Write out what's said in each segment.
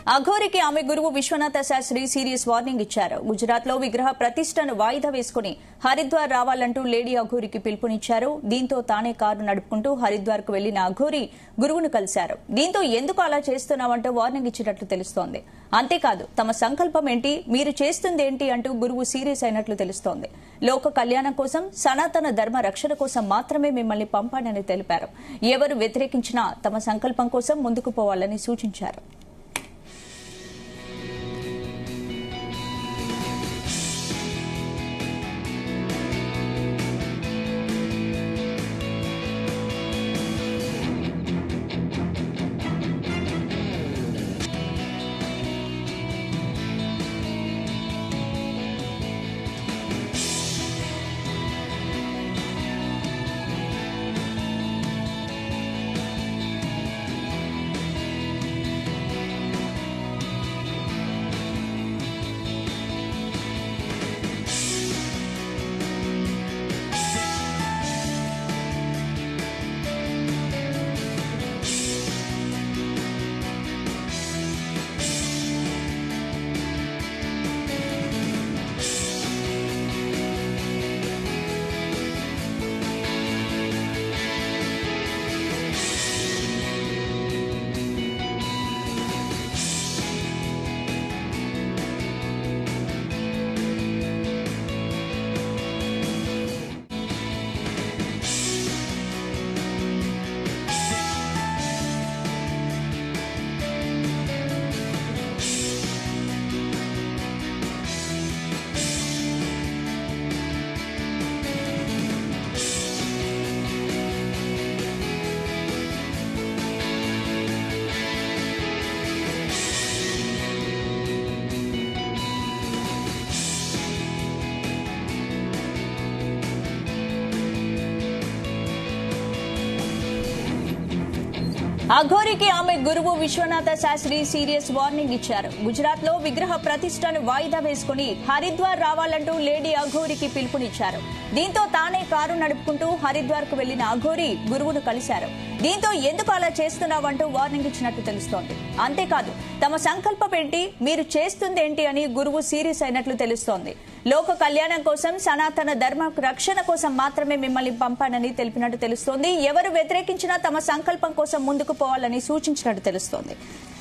అఘోరికి ఆమె గురువు Viswanatha Sastry serious warning ఇచ్చారు గుజరాత్ లో విగ్రహ ప్రతిష్టను వాయిదా వేసుకుని హరిద్వార్ రావాలంటూ లేడీ అఘోరికి పిలుపునిచ్చారు దీంతో తానే కారు నడుపుకుంటూ హరిద్వార్ కు వెళ్లిన అఘోరి గురువును కలిశారు దీంతో ఎందుకు అలా చేస్తున్నావంటూ వార్నింగ్ ఇచ్చినట్లు తెలుస్తోంది అంతేకాదు తమ సంకల్పం ఏంటి మీరు చేస్తుందేంటి అంటూ గురువు సీరియస్ అయినట్లు తెలుస్తోంది లోక కళ్యాణం కోసం సనాతన ధర్మ రక్షణ కోసం మాత్రమే మిమ్మల్ని పంపానని తెలిపారు ఎవరు వ్యతిరేకించినా తమ సంకల్పం కోసం ముందుకు పోవాలని సూచించారు అఘోరికి ఆమె గురువు విశ్వనాథ శాస్త్రి సీరియస్ వార్నింగ్ ఇచ్చారు గుజరాత్ లో విగ్రహ ప్రతిష్టను వాయిదా వేసుకుని హరిద్వార్ రావాలంటూ లేడీ అఘోరికి పిలుపునిచ్చారు దీంతో తానే కారు నడుపుకుంటూ హరిద్వార్ కు వెళ్లిన అఘోరి గురువును కలిశారు దీంతో ఎందుకు అలా చేస్తున్నావంటూ వార్నింగ్ ఇచ్చినట్టు తెలుస్తోంది అంతేకాదు తమ సంకల్పం ఏంటి మీరు చేస్తుందేంటి అని గురువు సీరియస్ అయినట్లు తెలుస్తోంది లోక కళ్యాణం కోసం సనాతన ధర్మ రక్షణ కోసం మాత్రమే మిమ్మల్ని పంపానని తెలిపినట్టు తెలుస్తోంది ఎవరు వ్యతిరేకించినా తమ సంకల్పం కోసం ముందుకు పోవాలని సూచించినట్టు తెలుస్తోంది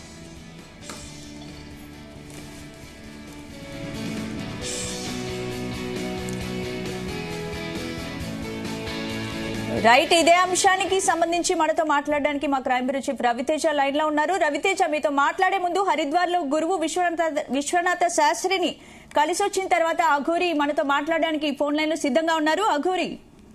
రైట్ ఇదే అంశానికి సంబంధించి మనతో మాట్లాడడానికి మా crime bureau chief Raviteja line లో ఉన్నారు రవితేజ మీతో మాట్లాడే ముందు హరిద్వార్ లో గురువు విశ్వనాథ విశ్వనాథ శాస్త్రిని కలిసి వచ్చిన తర్వాత అఘోరి మనతో మాట్లాడడానికి ఫోన్ లైన్ లో సిద్ధంగా ఉన్నారు అఘోరి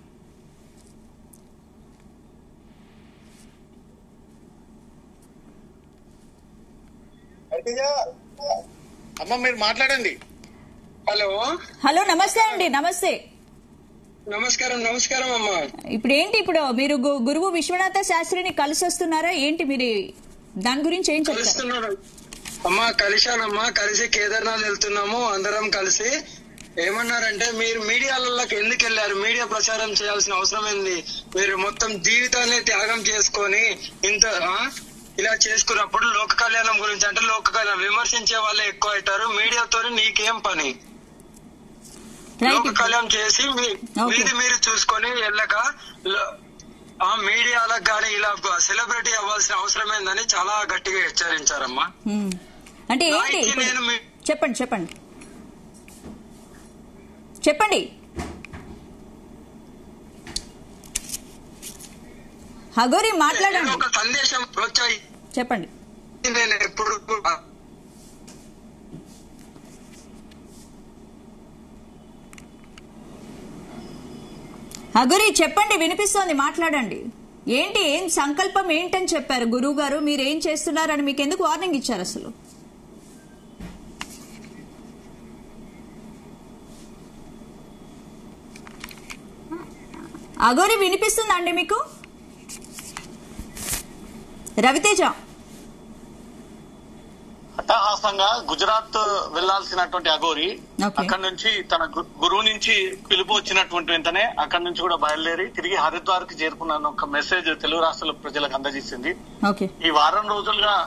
అమ్మ మీరు మాట్లాడండి హలో హలో నమస్తే అండి నమస్తే నమస్కారం నమస్కారం అమ్మా ఇప్పుడు ఏంటి ఇప్పుడు మీరు గు- గురువు విశ్వనాథ శాస్త్రిని కలిసి వస్తున్నారా ఏంటి మీరు దాని గురించి ఏం చెప్తారు కలుస్తున్నాను అమ్మా కలిశానమ్మా కలిసి కేదార్నాథ్ వెళ్తున్నాము అందరం కలిసి ఏమన్నారంటే మీరు మీడియాలలోకి ఎందుకు వెళ్ళారు మీడియా ప్రచారం చేయాల్సిన అవసరం ఏంది మీరు మొత్తం జీవితాన్ని త్యాగం చేసుకొని ఇంత ఆ? ఇలా చేసుకున్నప్పుడు లోక కళ్యాణం గురించి అంటే లోక కళ్యాణం విమర్శించే వాళ్ళే ఎక్కువ అవుతారు మీడియాతో నీకేం పని రైట్ లోక కళ్యాణం చేసి మీ- Okay. మీది మీరు చూసుకొని వెళ్ళక లో- ఆ మీడియాలకు గానీ ఇలా సెలబ్రిటీ అవ్వాల్సిన అవసరం ఏందని చాలా గట్టిగా హెచ్చరించారమ్మా హ్మ్. అంటే ఏంటి దానికి ఇప్పుడు- నేను మీ- చెప్పండి చెప్పండి చెప్పండి హగోరి నేను మాట్లాడండి ఒక సందేశం వచ్చాయి చెప్పండి నేను ఎప్పుడు కూడా హగోరి చెప్పండి వినిపిస్తోంది మాట్లాడండి ఏంటి ఏం సంకల్పం ఏంటని చెప్పారు గురువు గారు మీరు ఏం చేస్తున్నారని మీకు ఎందుకు వార్నింగ్ ఇచ్చారు అసలు అగోరి వినిపిస్తుందండి మీకు రవితేజ అట్టహాసంగా గుజరాత్ వెళ్లాల్సినటువంటి అఘోరి Okay. అక్కడ నుంచి తన గు- గురువు నుంచి పిలుపు వచ్చినటువంటి వెంటనే అక్కడ నుంచి కూడా బయలుదేరి తిరిగి హరిద్వార్ కి చేరుకున్నాను ఒక మెసేజ్ తెలుగు రాష్ట్రాల ప్రజలకు అందజేసింది ఓకే ఈ వారం రోజులుగా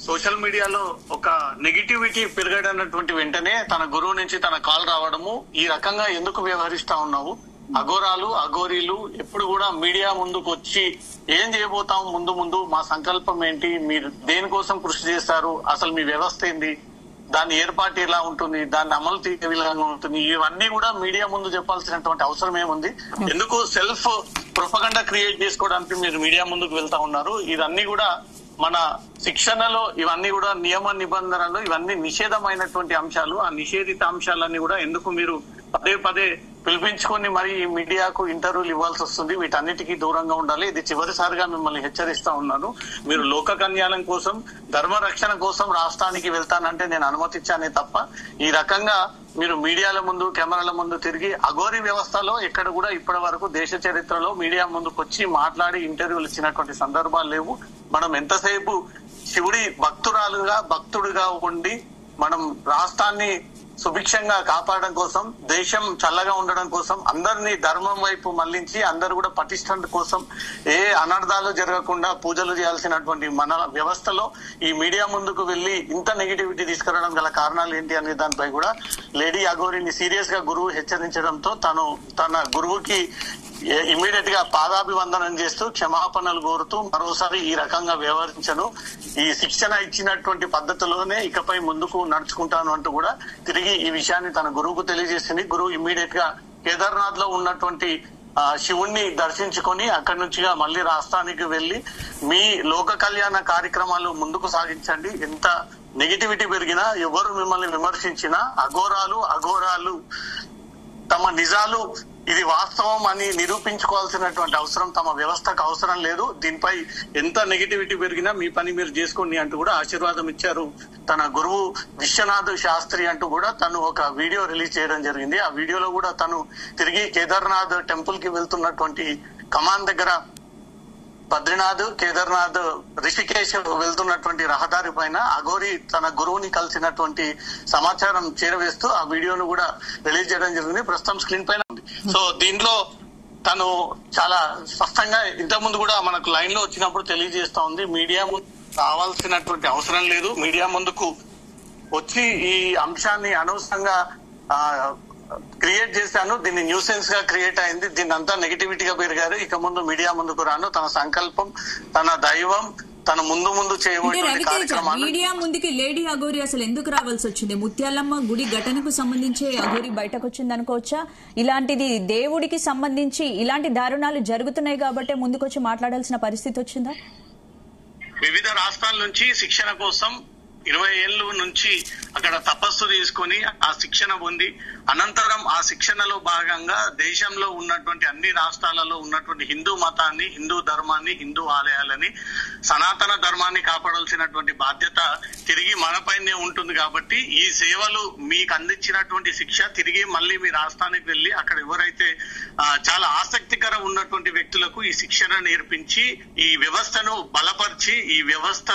సోషల్ మీడియాలో ఒక నెగిటివిటీ పెరగడన్నటువంటి వెంటనే తన గురువు నుంచి తన కాల్ రావడము ఈ రకంగా ఎందుకు వ్యవహరిస్తా ఉన్నావు అఘోరాలు అఘోరీలు ఎప్పుడు కూడా మీడియా ముందుకు వచ్చి ఏం చేయబోతాం ముందు ముందు మా సంకల్పం ఏంటి మీరు దేనికోసం కృషి చేస్తారు అసలు మీ వ్యవస్థ ఏంది దాని ఏర్పాటు ఎలా ఉంటుంది దాన్ని అమలు తీసే విధంగా ఉంటుంది ఇవన్నీ కూడా మీడియా ముందు చెప్పాల్సినటువంటి అవసరం ఏముంది ఎందుకు సెల్ఫ్ ప్రొపగండా క్రియేట్ చేసుకోవడానికి మీరు మీడియా ముందుకు వెళ్తా ఉన్నారు ఇదన్నీ కూడా మన శిక్షణలో ఇవన్నీ కూడా నియమ నిబంధనలు ఇవన్నీ నిషేధమైనటువంటి అంశాలు ఆ నిషేధిత అంశాలన్నీ కూడా ఎందుకు మీరు పదే పదే పిలిపించుకొని మరి ఈ మీడియాకు ఇంటర్వ్యూలు ఇవ్వాల్సి వస్తుంది వీటన్నిటికీ దూరంగా ఉండాలి ఇది చివరిసారిగా మిమ్మల్ని హెచ్చరిస్తా ఉన్నాను మీరు లోక కన్యాలం కోసం ధర్మ రక్షణ కోసం రాష్ట్రానికి వెళ్తానంటే నేను అనుమతించానే తప్ప ఈ రకంగా మీరు మీడియాల ముందు కెమెరాల ముందు తిరిగి అఘోరి వ్యవస్థలో ఎక్కడ కూడా ఇప్పటి వరకు దేశ చరిత్రలో మీడియా ముందుకు వచ్చి మాట్లాడి ఇంటర్వ్యూలు ఇచ్చినటువంటి సందర్భాలు లేవు మనం ఎంతసేపు శివుడి భక్తురాలుగా భక్తుడిగా ఉండి మనం రాష్ట్రాన్ని సుభిక్షంగా కాపాడడం కోసం దేశం చల్లగా ఉండడం కోసం అందరినీ ధర్మం వైపు మళ్లించి అందరు కూడా పటిష్టం కోసం ఏ అనర్థాలు జరగకుండా పూజలు చేయాల్సినటువంటి మన వ్యవస్థలో ఈ మీడియా ముందుకు వెళ్లి ఇంత నెగిటివిటీ తీసుకురావడం గల కారణాలు ఏంటి అనే దానిపై కూడా లేడీ అగోరిని సీరియస్ గా గురువు హెచ్చరించడంతో తను తన గురువుకి ఇమీడియట్ గా పాదాభివందనం చేస్తూ క్షమాపణలు కోరుతూ మరోసారి ఈ రకంగా వ్యవహరించను ఈ శిక్షణ ఇచ్చినటువంటి పద్ధతిలోనే ఇకపై ముందుకు నడుచుకుంటాను అంటూ కూడా తిరిగి ఈ విషయాన్ని తన గురువుకు తెలియజేసింది గురువు ఇమీడియట్ గా కేదార్నాథ్ లో ఉన్నటువంటి ఆ, శివుణ్ణి దర్శించుకొని అక్కడి నుంచిగా మళ్ళీ రాష్ట్రానికి వెళ్లి మీ లోక కళ్యాణ కార్యక్రమాలు ముందుకు సాగించండి ఎంత నెగిటివిటీ పెరిగినా ఎవరు మిమ్మల్ని విమర్శించినా అఘోరాలు అఘోరాలు తమ నిజాలు ఇది వాస్తవం అని నిరూపించుకోవాల్సినటువంటి అవసరం తమ వ్యవస్థకు అవసరం లేదు దీనిపై ఎంత నెగిటివిటీ పెరిగినా మీ పని మీరు చేసుకోండి అంటూ కూడా ఆశీర్వాదం ఇచ్చారు తన గురువు విశ్వనాథ్ శాస్త్రి అంటూ కూడా తను ఒక వీడియో రిలీజ్ చేయడం జరిగింది ఆ వీడియోలో కూడా తను తిరిగి కేదార్నాథ్ టెంపుల్ కి వెళ్తున్నటువంటి కమాన్ దగ్గర బద్రీనాథ్ కేదార్నాథ్ రిషికేశ్ వెళ్తున్నటువంటి రహదారి పైన అఘోరి తన గురువుని కలిసినటువంటి సమాచారం చేరవేస్తూ ఆ వీడియోను కూడా రిలీజ్ చేయడం జరిగింది ప్రస్తుతం స్క్రీన్ పైన ఉంది సో దీంట్లో తను చాలా స్పష్టంగా ఇంతకుముందు కూడా మనకు లైన్ లో వచ్చినప్పుడు తెలియజేస్తా ఉంది మీడియా ముందు రావాల్సినటువంటి అవసరం లేదు మీడియా ముందుకు వచ్చి ఈ అంశాన్ని అనవసరంగా ఆ, క్రియేట్ చేశాను దీన్ని న్యూసెన్స్ గా క్రియేట్ అయింది దీన్ని అంతా నెగిటివిటీగా పెరిగారు ఇక ముందు మీడియా ముందుకు రాను తన సంకల్పం తన దైవం తన ముందు ముందు అంటే చేయబోయే రవితేజ కార్యక్రమాలు మీడియా ముందుకి లేడీ అఘోరి అసలు ఎందుకు రావాల్సి వచ్చింది ముత్యాలమ్మ గుడి ఘటనకు సంబంధించి అఘోరి బయటకు వచ్చింది అనుకోవచ్చా ఇలాంటిది దేవుడికి సంబంధించి ఇలాంటి దారుణాలు జరుగుతున్నాయి కాబట్టే ముందుకొచ్చి మాట్లాడాల్సిన పరిస్థితి వచ్చిందా వివిధ రాష్ట్రాల నుంచి శిక్షణ కోసం ఇరవై ఏళ్ళ నుంచి అక్కడ తపస్సు తీసుకొని ఆ శిక్షణ పొంది అనంతరం ఆ శిక్షణలో భాగంగా దేశంలో ఉన్నటువంటి అన్ని రాష్ట్రాలలో ఉన్నటువంటి హిందూ మతాన్ని హిందూ ధర్మాన్ని హిందూ ఆలయాలని సనాతన ధర్మాన్ని కాపాడాల్సినటువంటి బాధ్యత తిరిగి మనపైనే ఉంటుంది కాబట్టి ఈ సేవలు మీకు అందించినటువంటి శిక్ష తిరిగి మళ్ళీ మీ రాష్ట్రానికి వెళ్లి అక్కడ ఎవరైతే ఆ, చాలా ఆసక్తికర ఉన్నటువంటి వ్యక్తులకు ఈ శిక్షణ నేర్పించి ఈ వ్యవస్థను బలపరిచి ఈ వ్యవస్థ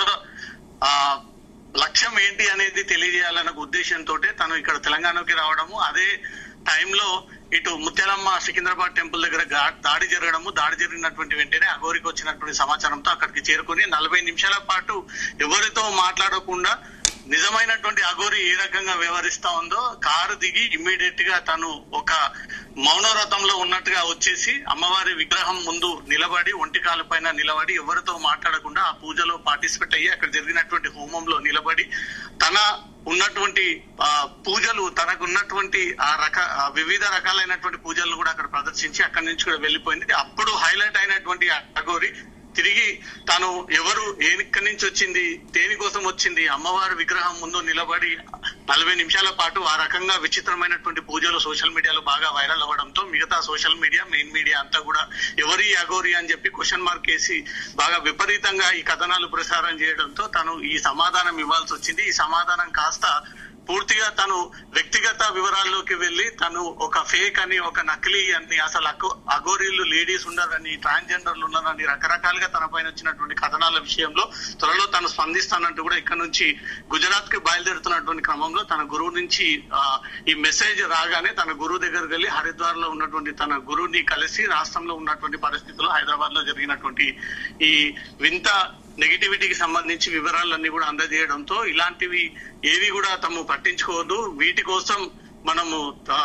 ఆ లక్ష్యం ఏంటి అనేది తెలియజేయాలన్న ఉద్దేశంతో తను ఇక్కడ తెలంగాణకి రావడము అదే టైంలో ఇటు ముత్యాలమ్మ సికింద్రాబాద్ టెంపుల్ దగ్గర గా- దాడి జరగడము దాడి జరిగినటువంటి వెంటనే అఘోరికి వచ్చినటువంటి సమాచారంతో అక్కడికి చేరుకొని నలభై నిమిషాల పాటు ఎవరితో మాట్లాడకుండా నిజమైనటువంటి అఘోరి ఏ రకంగా వ్యవహరిస్తా ఉందో కారు దిగి ఇమ్మీడియట్ గా తను ఒక మౌనవ్రతంలో ఉన్నట్టుగా వచ్చేసి అమ్మవారి విగ్రహం ముందు నిలబడి ఒంటి కాలు పైన నిలబడి ఎవరితో మాట్లాడకుండా ఆ పూజలో పార్టిసిపేట్ అయ్యి అక్కడ జరిగినటువంటి హోమంలో నిలబడి తన ఉన్నటువంటి ఆ, పూజలు తనకు ఉన్నటువంటి ఆ రక ఆ వివిధ రకాలైనటువంటి పూజలను కూడా అక్కడ ప్రదర్శించి అక్కడి నుంచి కూడా వెళ్ళిపోయింది అప్పుడు హైలైట్ అయినటువంటి అఘోరి తిరిగి తాను ఎవరు ఎక్కడి నుంచి వచ్చింది దేనికోసం వచ్చింది అమ్మవారి విగ్రహం ముందు నిలబడి నలభై నిమిషాల పాటు ఆ రకంగా విచిత్రమైనటువంటి పూజలు సోషల్ మీడియాలో బాగా వైరల్ అవ్వడంతో మిగతా సోషల్ మీడియా మెయిన్ మీడియా అంతా కూడా ఎవరి అఘోరి అని చెప్పి క్వశ్చన్ మార్క్ వేసి బాగా విపరీతంగా ఈ కథనాలు ప్రసారం చేయడంతో తను ఈ సమాధానం ఇవ్వాల్సి వచ్చింది ఈ సమాధానం కాస్త పూర్తిగా తను వ్యక్తిగత వివరాల్లోకి వెళ్లి తను ఒక ఫేక్ అని ఒక నకిలీ అని అసలు అగో- అఘోరీలు లేడీస్ ఉన్నారని ట్రాన్స్జెండర్లు ఉన్నారని రకరకాలుగా తన పైన వచ్చినటువంటి కథనాల విషయంలో త్వరలో తను స్పందిస్తానంటూ కూడా ఇక్కడ నుంచి గుజరాత్ కి బయలుదేరుతున్నటువంటి క్రమంలో తన గురువు నుంచి ఆ, ఈ మెసేజ్ రాగానే తన గురువు దగ్గరికి వెళ్ళి హరిద్వార్ లో ఉన్నటువంటి తన గురువుని కలిసి రాష్ట్రంలో ఉన్నటువంటి పరిస్థితుల్లో హైదరాబాద్ లో జరిగినటువంటి ఈ వింత నెగిటివిటీకి సంబంధించి వివరాలన్నీ కూడా అందజేయడంతో ఇలాంటివి ఏవి కూడా తము పట్టించుకోవద్దు వీటి కోసం మనము ఆ,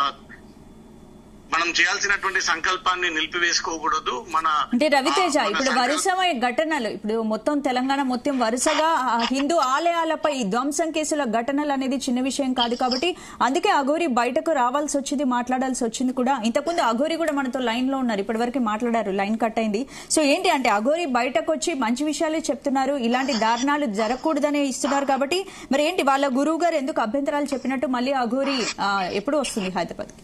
మనం చేయాల్సినటువంటి సంకల్పాన్ని నిలిపివేసుకోకూడదు మన అంటే రవితేజ ఆ, మన ఇప్పుడు సంకల్ప- వరుసమైన ఘటనలు ఇప్పుడు మొత్తం తెలంగాణ మొత్తం వరుసగా ఆ హిందూ ఆలయాలపై ధ్వంసం కేసుల ఘటనలు అనేది చిన్న విషయం కాదు కాబట్టి అందుకే అఘోరి బయటకు రావాల్సి వచ్చింది మాట్లాడాల్సి వచ్చింది కూడా ఇంతకుముందు అఘోరి కూడా మనతో లైన్ లో ఉన్నారు ఇప్పటివరకు మాట్లాడారు లైన్ కట్ అయింది సో ఏంటి అంటే అఘోరి బయటకు వచ్చి మంచి విషయాలే చెప్తున్నారు ఇలాంటి దారుణాలు జరగకూడదనే ఇస్తున్నారు కాబట్టి మరి ఏంటి వాళ్ళ గురువు గారు ఎందుకు అభ్యంతరాలు చెప్పినట్టు మళ్ళీ అఘోరి ఆ, ఎప్పుడు వస్తుంది హైదరాబాద్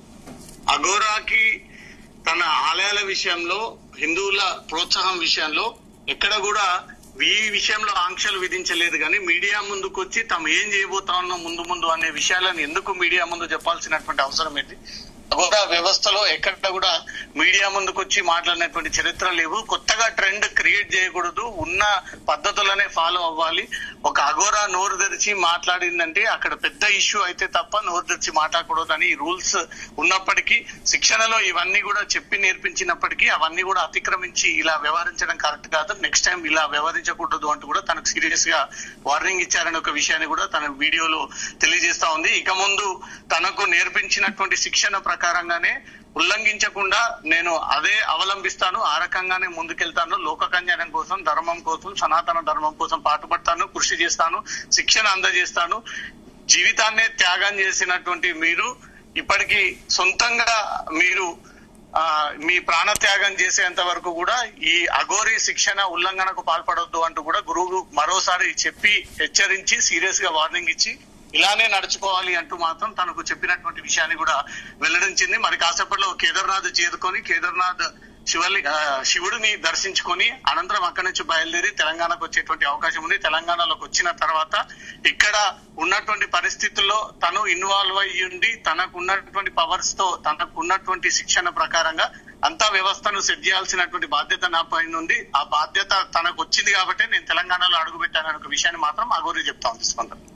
అఘోరాకి తన ఆలయాల విషయంలో హిందువుల ప్రోత్సాహం విషయంలో ఎక్కడ కూడా ఈ విషయంలో ఆంక్షలు విధించలేదు కానీ మీడియా ముందుకు వచ్చి తాము ఏం చేయబోతా ఉన్నాం ముందు ముందు అనే విషయాలను ఎందుకు మీడియా ముందు చెప్పాల్సినటువంటి అవసరం ఏంటి అఘోరా వ్యవస్థలో ఎక్కడ కూడా మీడియా ముందుకు వచ్చి మాట్లాడినటువంటి చరిత్ర లేవు కొత్తగా ట్రెండ్ క్రియేట్ చేయకూడదు ఉన్న పద్ధతులనే ఫాలో అవ్వాలి ఒక అఘోరా నోరు తెరిచి మాట్లాడిందంటే అక్కడ పెద్ద ఇష్యూ అయితే తప్ప నోరు తెరిచి మాట్లాడకూడదు అని రూల్స్ ఉన్నప్పటికీ శిక్షణలో ఇవన్నీ కూడా చెప్పి నేర్పించినప్పటికీ అవన్నీ కూడా అతిక్రమించి ఇలా వ్యవహరించడం కరెక్ట్ కాదు నెక్స్ట్ టైం ఇలా వ్యవహరించకూడదు అంటూ కూడా తనకు సీరియస్ గా వార్నింగ్ ఇచ్చారని ఒక విషయాన్ని కూడా తన వీడియోలో తెలియజేస్తా ఉంది ఇక ముందు తనకు నేర్పించినటువంటి శిక్షణ ప్రకారంగానే ఉల్లంఘించకుండా నేను అదే అవలంబిస్తాను ఆ రకంగానే ముందుకెళ్తాను లోక కళ్యాణం కోసం ధర్మం కోసం సనాతన ధర్మం కోసం పాటుపడతాను కృషి చేస్తాను శిక్షణ అందజేస్తాను జీవితాన్నే త్యాగం చేసినటువంటి మీరు ఇప్పటికీ సొంతంగా మీరు ఆ మీ ప్రాణ త్యాగం చేసేంత వరకు కూడా ఈ అఘోరి శిక్షణ ఉల్లంఘనకు పాల్పడొద్దు అంటూ కూడా గురువు మరోసారి చెప్పి హెచ్చరించి సీరియస్ గా వార్నింగ్ ఇచ్చి ఇలానే నడుచుకోవాలి అంటూ మాత్రం తనకు చెప్పినటువంటి విషయాన్ని కూడా వెల్లడించింది మరి కాసేపట్లో కేదార్నాథ్ చేరుకొని కేదార్నాథ్ శివలి ఆ, శివుడిని దర్శించుకొని అనంతరం అక్కడి నుంచి బయలుదేరి తెలంగాణకు వచ్చేటువంటి అవకాశం ఉంది తెలంగాణలోకి వచ్చిన తర్వాత ఇక్కడ ఉన్నటువంటి పరిస్థితుల్లో తను ఇన్వాల్వ్ అయ్యి ఉండి తనకు ఉన్నటువంటి పవర్స్ తో తనకు ఉన్నటువంటి శిక్షణ ప్రకారంగా అంతా వ్యవస్థను సెట్ చేయాల్సినటువంటి బాధ్యత నా పైన ఉంది ఆ బాధ్యత తనకు వచ్చింది కాబట్టి నేను తెలంగాణలో అడుగుపెట్టాననే ఒక విషయాన్ని మాత్రం అగోరి చెప్తా ఉంది స్పందన